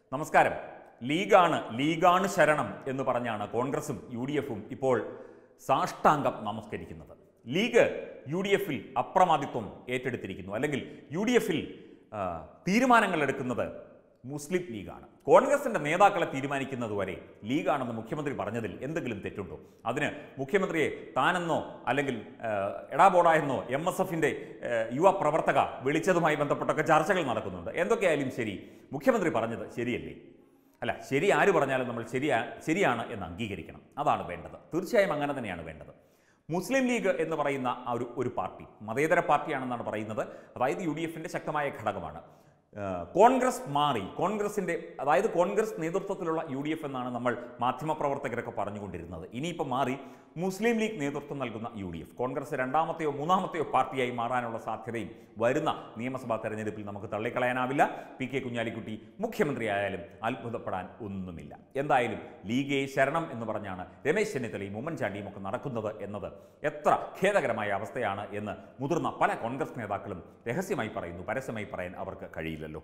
നമസ്കാരം ലീഗാണ് ലീഗാണ് ശരണം എന്ന് പറഞ്ഞാണ് കോൺഗ്രസും യു ഡി എഫും ഇപ്പോൾ സാഷ്ടാംഗം നമസ്കരിക്കുന്നത് ലീഗ് യു ഡി എഫിൽ അപ്രമാദിത്വം ഏറ്റെടുത്തിരിക്കുന്നു അല്ലെങ്കിൽ യു ഡി എഫിൽ തീരുമാനങ്ങൾ എടുക്കുന്നത് മുസ്ലിം ലീഗാണ് കോൺഗ്രസിന്റെ നേതാക്കളെ തീരുമാനിക്കുന്നത് വരെ ലീഗാണെന്ന് മുഖ്യമന്ത്രി പറഞ്ഞതിൽ എന്തെങ്കിലും തെറ്റുണ്ടോ അതിന് മുഖ്യമന്ത്രിയെ താനെന്നോ അല്ലെങ്കിൽ ആ, എടാബോഡ എന്നോ എം എസ് എഫിന്റെ യുവ പ്രവർത്തക വിളിച്ചതുമായി ബന്ധപ്പെട്ടൊക്കെ ചർച്ചകൾ നടക്കുന്നുണ്ട് എന്തൊക്കെയായാലും ശരി മുഖ്യമന്ത്രി പറഞ്ഞത് ശരിയല്ലേ അല്ല ശരി ആര് പറഞ്ഞാലും നമ്മൾ ശരിയാ ശരിയാണ് എന്ന് അംഗീകരിക്കണം അതാണ് വേണ്ടത് തീർച്ചയായും അങ്ങനെ തന്നെയാണ് വേണ്ടത് മുസ്ലിം ലീഗ് എന്ന് പറയുന്ന ആ ഒരു ഒരു പാർട്ടി മതേതര പാർട്ടിയാണെന്നാണ് പറയുന്നത് അതായത് യു ഡി എഫിൻ്റെ ശക്തമായ ഘടകമാണ് ഏഹ് കോൺഗ്രസ് മാറി കോൺഗ്രസിൻ്റെ അതായത് കോൺഗ്രസ് നേതൃത്വത്തിലുള്ള യു ഡി എഫ് എന്നാണ് നമ്മൾ മാധ്യമപ്രവർത്തകരൊക്കെ പറഞ്ഞുകൊണ്ടിരുന്നത് ഇനിയിപ്പോൾ മാറി മുസ്ലിം ലീഗ് നേതൃത്വം നൽകുന്ന യു ഡി എഫ് കോൺഗ്രസ് രണ്ടാമത്തെയോ മൂന്നാമത്തെയോ പാർട്ടിയായി മാറാനുള്ള സാധ്യതയും വരുന്ന നിയമസഭാ തെരഞ്ഞെടുപ്പിൽ നമുക്ക് തള്ളിക്കളയാനാവില്ല പി കെ കുഞ്ഞാലിക്കുട്ടി മുഖ്യമന്ത്രിയായാലും അത്ഭുതപ്പെടാൻ ഒന്നുമില്ല എന്തായാലും ലീഗേ ശരണം എന്ന് പറഞ്ഞാണ് രമേശ് ചെന്നിത്തലയും ഉമ്മൻചാണ്ടിയും ഒക്കെ നടക്കുന്നത് എന്നത് എത്ര ഖേദകരമായ അവസ്ഥയാണ് എന്ന് മുതിർന്ന പല കോൺഗ്രസ് നേതാക്കളും രഹസ്യമായി പറയുന്നു പരസ്യമായി പറയാൻ അവർക്ക് കഴിയില്ലല്ലോ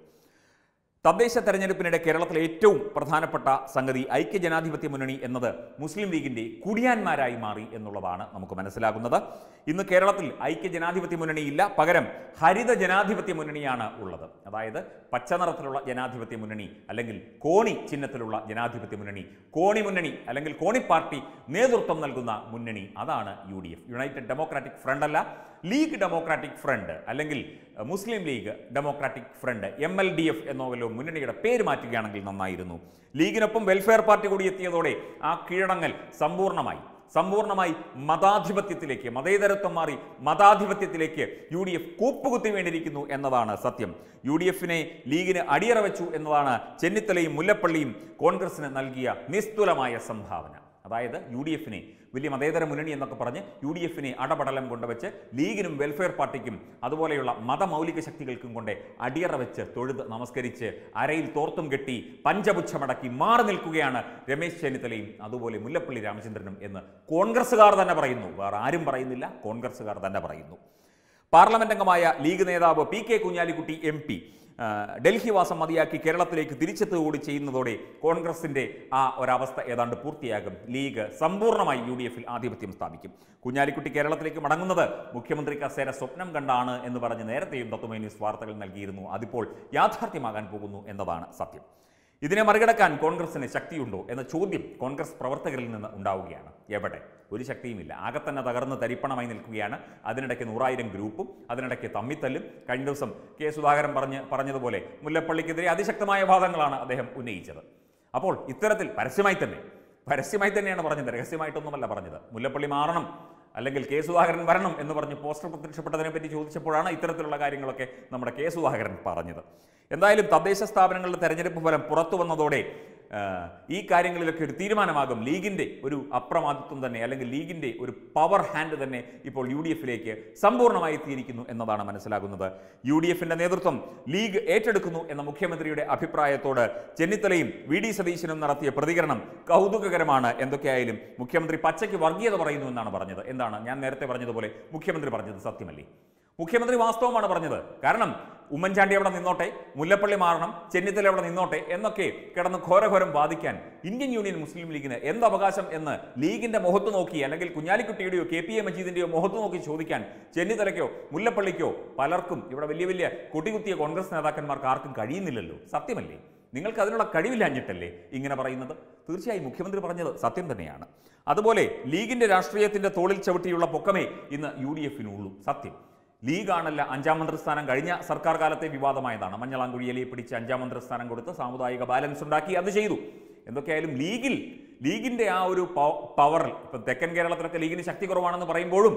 തദ്ദേശ തെരഞ്ഞെടുപ്പിനിടെ കേരളത്തിലെ ഏറ്റവും പ്രധാനപ്പെട്ട സംഗതി ഐക്യജനാധിപത്യ മുന്നണി എന്നത് മുസ്ലിം ലീഗിന്റെ കുടിയാന്മാരായി മാറി എന്നുള്ളതാണ് നമുക്ക് മനസ്സിലാകുന്നത് ഇന്ന് കേരളത്തിൽ ഐക്യജനാധിപത്യ മുന്നണി ഇല്ല പകരം ഹരിത ജനാധിപത്യ മുന്നണിയാണ് ഉള്ളത് അതായത് പച്ച നിറത്തിലുള്ള ജനാധിപത്യ മുന്നണി അല്ലെങ്കിൽ കോണി ചിഹ്നത്തിലുള്ള ജനാധിപത്യ മുന്നണി കോണി മുന്നണി അല്ലെങ്കിൽ കോണി പാർട്ടി നേതൃത്വം നൽകുന്ന മുന്നണി അതാണ് U D F United Democratic Front അല്ല ലീഗ് ഡെമോക്രാറ്റിക് ഫ്രണ്ട് അല്ലെങ്കിൽ അഹ്, Muslim League Democratic Front M L D F എന്നോ വല്ലോ മുന്നണിയുടെ പേര് മാറ്റുകയാണെങ്കിൽ നന്നായിരുന്നു ലീഗിനൊപ്പം വെൽഫെയർ പാർട്ടി കൂടി എത്തിയതോടെ ആ കീഴടങ്ങൽ സമ്പൂർണ്ണമായി സമ്പൂർണ്ണമായി മതാധിപത്യത്തിലേക്ക് മതേതരത്വം മാറി മതാധിപത്യത്തിലേക്ക് യു ഡി എഫ് കൂപ്പുകുത്തി വേണ്ടിയിരിക്കുന്നു എന്നതാണ് സത്യം യു ഡി എഫിനെ ലീഗിന് അടിയറ വെച്ചു എന്നതാണ് ചെന്നിത്തലയും മുല്ലപ്പള്ളിയും കോൺഗ്രസിന് നൽകിയ നിസ്തുലമായ സംഭാവന അതായത് യു ഡി എഫിനെ വലിയ മതേതര മുന്നണി എന്നൊക്കെ പറഞ്ഞ് യു ഡി എഫിനെ അടപടലം കൊണ്ടുവച്ച് ലീഗിനും വെൽഫെയർ പാർട്ടിക്കും അതുപോലെയുള്ള മതമൗലിക ശക്തികൾക്കും കൊണ്ട് അടിയറ വെച്ച് തൊഴുത് നമസ്കരിച്ച് അരയിൽ തോർത്തും കെട്ടി പഞ്ചപുച്ഛമടക്കി മാറി നിൽക്കുകയാണ് രമേശ് ചെന്നിത്തലയും അതുപോലെ മുല്ലപ്പള്ളി രാമചന്ദ്രനും എന്ന് കോൺഗ്രസ്സുകാർ തന്നെ പറയുന്നു വേറെ ആരും പറയുന്നില്ല കോൺഗ്രസ്സുകാർ തന്നെ പറയുന്നു പാർലമെന്റ് അംഗമായ ലീഗ് നേതാവ് P K Kunhalikutty M P ആ, ഡൽഹി വാസം മതിയാക്കി കേരളത്തിലേക്ക് തിരിച്ചെത്തുകൂടി ചെയ്യുന്നതോടെ കോൺഗ്രസിന്റെ ആ ഒരവസ്ഥ ഏതാണ്ട് പൂർത്തിയാകും ലീഗ് സമ്പൂർണ്ണമായി യു ഡി എഫിൽ ആധിപത്യം സ്ഥാപിക്കും കുഞ്ഞാലിക്കുട്ടി കേരളത്തിലേക്ക് മടങ്ങുന്നത് മുഖ്യമന്ത്രി കസേര സ്വപ്നം കണ്ടാണ് എന്ന് പറഞ്ഞ് നേരത്തെയും തത്വമേ ന്യൂസ് വാർത്തകൾ നൽകിയിരുന്നു അതിപ്പോൾ യാഥാർത്ഥ്യമാകാൻ പോകുന്നു എന്നതാണ് സത്യം ഇതിനെ മറികടക്കാൻ കോൺഗ്രസിന് ശക്തിയുണ്ടോ എന്ന ചോദ്യം കോൺഗ്രസ് പ്രവർത്തകരിൽ നിന്ന് ഉണ്ടാവുകയാണ് എവിടെ ഒരു ശക്തിയുമില്ല ആകെ തന്നെ തകർന്ന് തരിപ്പണമായി നിൽക്കുകയാണ് അതിനിടയ്ക്ക് നൂറായിരം ഗ്രൂപ്പും അതിനിടയ്ക്ക് തമ്മിത്തല്ലും കഴിഞ്ഞ ദിവസം കെ സുധാകരൻ പറഞ്ഞ് പറഞ്ഞതുപോലെ മുല്ലപ്പള്ളിക്കെതിരെ അതിശക്തമായ വാദങ്ങളാണ് അദ്ദേഹം ഉന്നയിച്ചത് അപ്പോൾ ഇത്തരത്തിൽ പരസ്യമായി തന്നെ പരസ്യമായി തന്നെയാണ് പറഞ്ഞത് രഹസ്യമായിട്ടൊന്നുമല്ല പറഞ്ഞത് മുല്ലപ്പള്ളി മാറണം അല്ലെങ്കിൽ കെ സുധാകരൻ വരണം എന്ന് പറഞ്ഞ് പോസ്റ്റർ പ്രത്യക്ഷപ്പെട്ടതിനെ പറ്റി ചോദിച്ചപ്പോഴാണ് ഇത്തരത്തിലുള്ള കാര്യങ്ങളൊക്കെ നമ്മുടെ കെ സുധാകരൻ പറഞ്ഞത് എന്തായാലും തദ്ദേശ സ്ഥാപനങ്ങളുടെ തെരഞ്ഞെടുപ്പ് ഫലം പുറത്തു വന്നതോടെ ആ, ഈ കാര്യങ്ങളിലൊക്കെ ഒരു തീരുമാനമാകും ലീഗിൻ്റെ ഒരു അപ്രമാദിത്വം തന്നെ അല്ലെങ്കിൽ ലീഗിൻ്റെ ഒരു പവർ ഹാൻഡ് തന്നെ ഇപ്പോൾ യു ഡി എഫിലേക്ക് സമ്പൂർണ്ണമായി എത്തിയിരിക്കുന്നു എന്നതാണ് മനസ്സിലാകുന്നത് യു ഡി എഫിൻ്റെ നേതൃത്വം ലീഗ് ഏറ്റെടുക്കുന്നു എന്ന മുഖ്യമന്ത്രിയുടെ അഭിപ്രായത്തോട് ചെന്നിത്തലയും വി ഡി സതീശനും നടത്തിയ പ്രതികരണം കൗതുകകരമാണ് എന്തൊക്കെയായാലും മുഖ്യമന്ത്രി പച്ചയ്ക്ക് വർഗീയത പറയുന്നു എന്നാണ് പറഞ്ഞത് എന്താണ് ഞാൻ നേരത്തെ പറഞ്ഞതുപോലെ മുഖ്യമന്ത്രി പറഞ്ഞത് സത്യമല്ലേ മുഖ്യമന്ത്രി വാസ്തവമാണ് പറഞ്ഞത് കാരണം ഉമ്മൻചാണ്ടി അവിടെ നിന്നോട്ടെ മുല്ലപ്പള്ളി മാറണം ചെന്നിത്തല അവിടെ നിന്നോട്ടെ എന്നൊക്കെ കിടന്ന് ഘോരഘോരം വാദിക്കാൻ ഇന്ത്യൻ യൂണിയൻ മുസ്ലിം ലീഗിന് എന്ത് അവകാശം എന്ന് ലീഗിന്റെ മുഖത്ത് നോക്കി അല്ലെങ്കിൽ കുഞ്ഞാലിക്കുട്ടിയുടെയോ കെ പി എ മജീദിന്റെയോ മുഖത്ത് നോക്കി ചോദിക്കാൻ ചെന്നിത്തലയ്ക്കോ മുല്ലപ്പള്ളിക്കോ പലർക്കും ഇവിടെ വലിയ വലിയ കൊട്ടികുത്തിയ കോൺഗ്രസ് നേതാക്കന്മാർക്ക് ആർക്കും കഴിയുന്നില്ലല്ലോ സത്യമല്ലേ നിങ്ങൾക്ക് അതിനുള്ള കഴിവില്ലാഞ്ഞിട്ടല്ലേ ഇങ്ങനെ പറയുന്നത് തീർച്ചയായും മുഖ്യമന്ത്രി പറഞ്ഞത് സത്യം തന്നെയാണ് അതുപോലെ ലീഗിന്റെ രാഷ്ട്രീയത്തിന്റെ തോളിൽ ചവിട്ടിയുള്ള പൊക്കമേ ഇന്ന് യു ഡി എഫിനുള്ളൂ സത്യം ലീഗാണല്ല അഞ്ചാം മന്ത്രിസ്ഥാനം കഴിഞ്ഞ സർക്കാർ കാലത്തെ വിവാദമായതാണ് മഞ്ഞളാങ്കുഴിയിലെ പിടിച്ച് അഞ്ചാം മന്ത്രിസ്ഥാനം കൊടുത്ത് സാമുദായിക ബാലൻസ് ഉണ്ടാക്കി അത് ചെയ്തു എന്തൊക്കെയായാലും ലീഗിൽ ലീഗിന്റെ ആ ഒരു പവറിൽ ഇപ്പം തെക്കൻ കേരളത്തിലൊക്കെ ലീഗിന് ശക്തി കുറവാണെന്ന് പറയുമ്പോഴും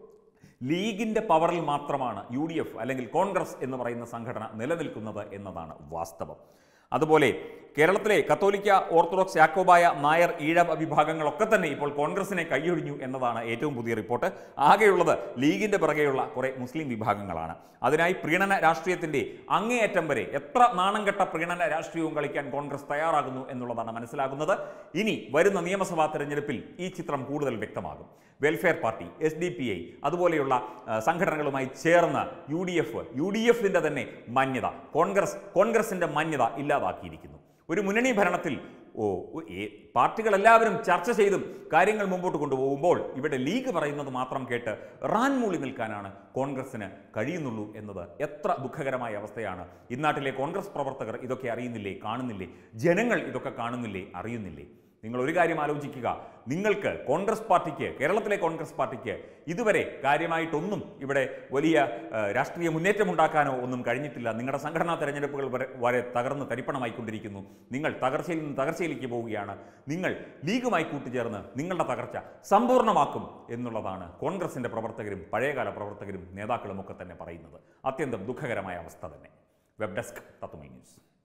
ലീഗിന്റെ പവറിൽ മാത്രമാണ് യു ഡി എഫ് അല്ലെങ്കിൽ കോൺഗ്രസ് എന്ന് പറയുന്ന സംഘടന നിലനിൽക്കുന്നത് എന്നതാണ് വാസ്തവം അതുപോലെ കേരളത്തിലെ കത്തോലിക്ക ഓർത്തഡോക്സ് യാക്കോബായ നായർ ഈഴവ വിഭാഗങ്ങളൊക്കെ തന്നെ ഇപ്പോൾ കോൺഗ്രസിനെ കൈയൊഴിഞ്ഞു എന്നതാണ് ഏറ്റവും പുതിയ റിപ്പോർട്ട് ആകെയുള്ളത് ലീഗിന്റെ പിറകെയുള്ള കുറെ മുസ്ലിം വിഭാഗങ്ങളാണ് അതിനായി പ്രീണന രാഷ്ട്രീയത്തിന്റെ അങ്ങേയറ്റം വരെ എത്ര നാണം കെട്ട പ്രീണന രാഷ്ട്രീയവും കളിക്കാൻ കോൺഗ്രസ് തയ്യാറാകുന്നു എന്നുള്ളതാണ് മനസ്സിലാകുന്നത് ഇനി വരുന്ന നിയമസഭാ തെരഞ്ഞെടുപ്പിൽ ഈ ചിത്രം കൂടുതൽ വ്യക്തമാകും welfare party S D P I അതുപോലെയുള്ള ആ, സംഘടനകളുമായി ചേർന്ന് U D F U D എഫിൻ്റെ തന്നെ മാന്യത കോൺഗ്രസ് കോൺഗ്രസിൻ്റെ മാന്യത ഇല്ലാതാക്കിയിരിക്കുന്നു ഒരു മുന്നണി ഭരണത്തിൽ ഓ ഓ, ഏ- പാർട്ടികളെല്ലാവരും ചർച്ച ചെയ്തും കാര്യങ്ങൾ മുമ്പോട്ട് കൊണ്ടുപോകുമ്പോൾ ഇവിടെ ലീഗ് പറയുന്നത് മാത്രം കേട്ട് റാൻ മൂളി നിൽക്കാനാണ് കോൺഗ്രസിന് കഴിയുന്നുള്ളൂ എന്നത് എത്ര ദുഃഖകരമായ അവസ്ഥയാണ് ഇന്നാട്ടിലെ കോൺഗ്രസ് പ്രവർത്തകർ ഇതൊക്കെ അറിയുന്നില്ലേ കാണുന്നില്ലേ ജനങ്ങൾ ഇതൊക്കെ കാണുന്നില്ലേ അറിയുന്നില്ലേ നിങ്ങൾ ഒരു കാര്യം ആലോചിക്കുക നിങ്ങൾക്ക് കോൺഗ്രസ് പാർട്ടിക്ക് കേരളത്തിലെ കോൺഗ്രസ് പാർട്ടിക്ക് ഇതുവരെ കാര്യമായിട്ടൊന്നും ഇവിടെ വലിയ ആ, രാഷ്ട്രീയ മുന്നേറ്റമുണ്ടാക്കാനോ ഒന്നും കഴിഞ്ഞിട്ടില്ല നിങ്ങളുടെ സംഘടനാ തെരഞ്ഞെടുപ്പുകൾ വരെ വരെ തകർന്ന് തരിപ്പണമായിക്കൊണ്ടിരിക്കുന്നു നിങ്ങൾ തകർച്ചയിൽ നിന്ന് തകർച്ചയിലേക്ക് പോവുകയാണ് നിങ്ങൾ ലീഗുമായി കൂട്ടുചേർന്ന് നിങ്ങളുടെ തകർച്ച സമ്പൂർണ്ണമാക്കും എന്നുള്ളതാണ് കോൺഗ്രസിന്റെ പ്രവർത്തകരും പഴയകാല പ്രവർത്തകരും നേതാക്കളും ഒക്കെ തന്നെ പറയുന്നത് അത്യന്തം ദുഃഖകരമായ അവസ്ഥ തന്നെ വെബ് ഡെസ്ക് തത്തുമൈ ന്യൂസ്